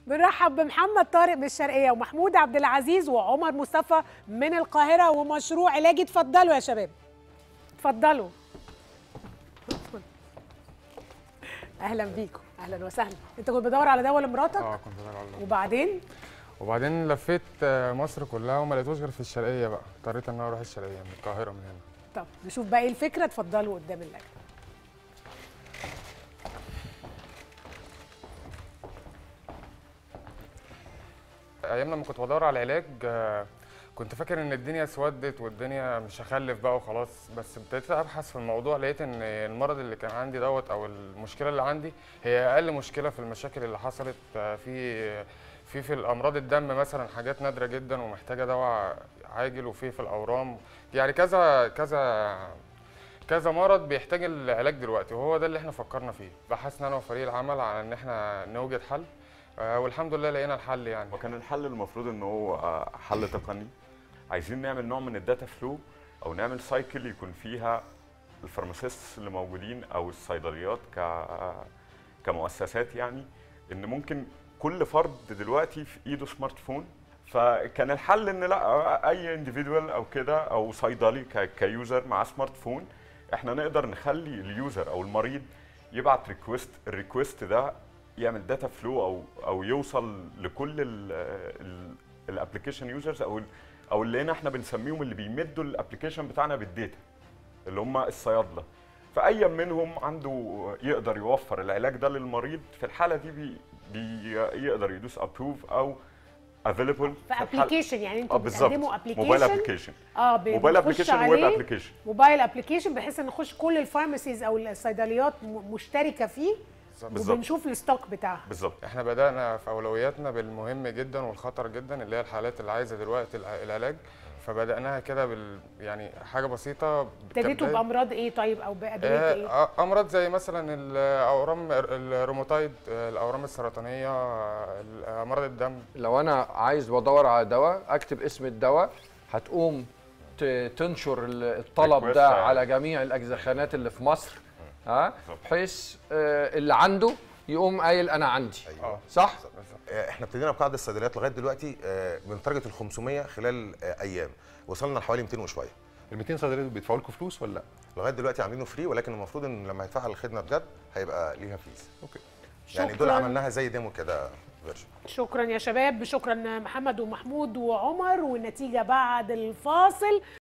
بنرحب بمحمد طارق من الشرقيه ومحمود عبد العزيز وعمر مصطفى من القاهره ومشروع علاجي اتفضلوا يا شباب اتفضلوا اهلا بيكم اهلا وسهلا انت كنت بتدور على دواء لمراتك اه كنت بدور على الله. وبعدين وبعدين لفيت آه، مصر كلها وما لقيتوش غير في الشرقيه بقى اضطريت ان انا اروح الشرقيه من القاهره من هنا طب نشوف بقى ايه الفكره اتفضلوا قدام اللجنه ايام لما كنت بدور على العلاج آه، كنت فاكر ان الدنيا اسودت والدنيا مش هخلف بقى وخلاص بس ابتديت ابحث في الموضوع لقيت ان المرض اللي كان عندي دوت او المشكله اللي عندي هي اقل مشكله في المشاكل اللي حصلت آه، في في في الامراض الدم مثلا حاجات نادره جدا ومحتاجه دواء عاجل وفي في الاورام يعني كذا كذا كذا مرض بيحتاج العلاج دلوقتي وهو ده اللي احنا فكرنا فيه بحثنا انا وفريق العمل على ان احنا نوجد حل آه، والحمد لله لقينا الحل يعني وكان الحل المفروض ان هو آه، حل تقني عايزين نعمل نوع من الداتا فلو او نعمل سايكل يكون فيها الفارماسيست اللي موجودين او الصيدليات ك كمؤسسات يعني ان ممكن كل فرد دلوقتي في ايده سمارت فون فكان الحل ان لا اي انديفيدوال او كده او صيدلي ك- كيوزر مع سمارت فون احنا نقدر نخلي اليوزر او المريض يبعت ريكوست الريكوست ده يعمل داتا فلو او او يوصل لكل الابلكيشن يوزرز او ال- او اللي هنا احنا بنسميهم اللي بيمدوا الابلكيشن بتاعنا بالداتا اللي هم الصيادله فاي منهم عنده يقدر يوفر العلاج ده للمريض في الحاله دي بي بي يقدر يدوس ابروف او افيلبل في ابلكيشن يعني انتوا اه بالظبط بتقدموا موبايل ابلكيشن ابلكيشن اه ب- موبايل بنخش ابلكيشن وويب عليه ابلكيشن موبايل ابلكيشن بحيث ان نخش كل الفارماسيز او الصيدليات م- مشتركه فيه بالظبط. وبنشوف الستوك بتاعها بالظبط احنا بدأنا في أولوياتنا بالمهم جدا والخطر جدا اللي هي الحالات اللي عايزة دلوقتي الع- العلاج فبدأناها كده بال يعني حاجة بسيطة ابتديتوا كبداية. بامراض ايه طيب او بادويه آه، ايه آه، أمراض زي مثلا الأورام الروماتايد آه، الأورام السرطانية آه، أمراض الدم لو انا عايز بدور على دواء اكتب اسم الدواء هتقوم ت- تنشر ال- الطلب Request ده على- على جميع الاجزخانات اللي في مصر ها بالظبط. بحيث آه، اللي عنده يقوم قايل انا عندي اه صح آه، احنا ابتدينا بقاعده الصيدليات لغايه دلوقتي آه، بنتارجت ال 500 خلال آه، ايام وصلنا لحوالي 200 وشويه ال 200 صيدليه دول بيدفعوا لكم فلوس ولا لا؟ لغايه دلوقتي عاملينه فري ولكن المفروض ان لما يدفع الخدمه بجد هيبقى ليها فيز اوكي يعني دول شكراً. عملناها زي ديمو كده فيرجن شكرا يا شباب شكرا محمد ومحمود وعمر والنتيجه بعد الفاصل